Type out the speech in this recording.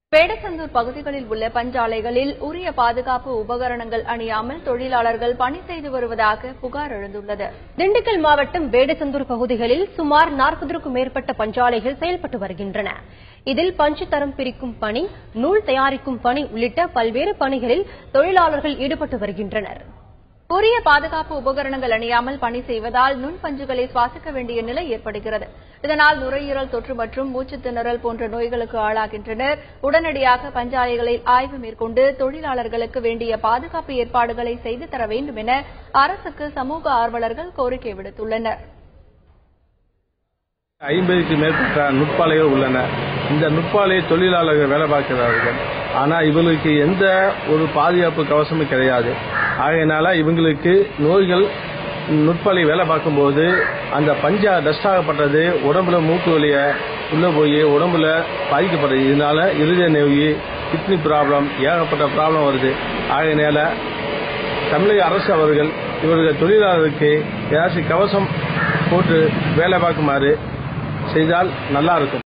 வேடசந்தூர் பகுதிகளில் உள்ள பஞ்சாலைகளில் உரிய பாதுகாப்பு உபகரணங்கள் அணியாமல் தொழிலாளர்கள் பணி செய்து வருவதாக புகார் எழுந்துள்ளது திண்டுக்கல் மாவட்டம் வேடசந்தூர் பகுதிகளில் சுமார் நாற்பதற்கும் மேற்பட்ட பஞ்சாலைகள் செயல்பட்டு வருகின்றன இதில் பஞ்சு தரம் பிரிக்கும் பணி நூல் தயாரிக்கும் பணி உள்ளிட்ட பல்வேறு பணிகளில் தொழிலாளர்கள் ஈடுபட்டு வருகின்றனர் உரிய பாதுகாப்பு உபகரணங்கள் அணியாமல் பணி செய்வதால் நுண்பஞ்சுகளை சுவாசிக்க வேண்டிய நிலை ஏற்படுகிறது இதனால் நுரையீரல் தொற்று மற்றும் மூச்சுத் திணறல் போன்ற நோய்களுக்கு ஆளாகின்றனர் உடனடியாக பஞ்சாலைகளில் ஆய்வு மேற்கொண்டு தொழிலாளர்களுக்கு வேண்டிய பாதுகாப்பு ஏற்பாடுகளை செய்து தர வேண்டும் என அரசுக்கு சமூக ஆர்வலர்கள் கோரிக்கை விடுத்துள்ளனர் ஐம்பதுக்கு மேற்பட்ட நுட்பாலைகள் உள்ளன இந்த நுட்பாலை தொழிலாளர்கள் வேலை பார்க்கிறார்கள் ஆனால் இவங்களுக்கு எந்த ஒரு பாதுகாப்பு கவசமும் கிடையாது ஆகையினால இவங்களுக்கு நோய்கள் நுட்பாலை வேலை பார்க்கும்போது அந்த பஞ்சா டஸ்ட் ஆகப்பட்டது உடம்புல மூக்கு வழிய உள்ள போய் உடம்புல பாதிக்கப்படுது இதனால இருதய நோய் கிட்னி ப்ராப்ளம் ஏகப்பட்ட ப்ராப்ளம் வருது ஆகையினால தமிழக அரசு அவர்கள் இவர்கள் தொழிலாளருக்கு ஏதாச்சும் கவசம் போட்டு வேலை பார்க்குமாறு செய்தால் நல்லா இருக்கும்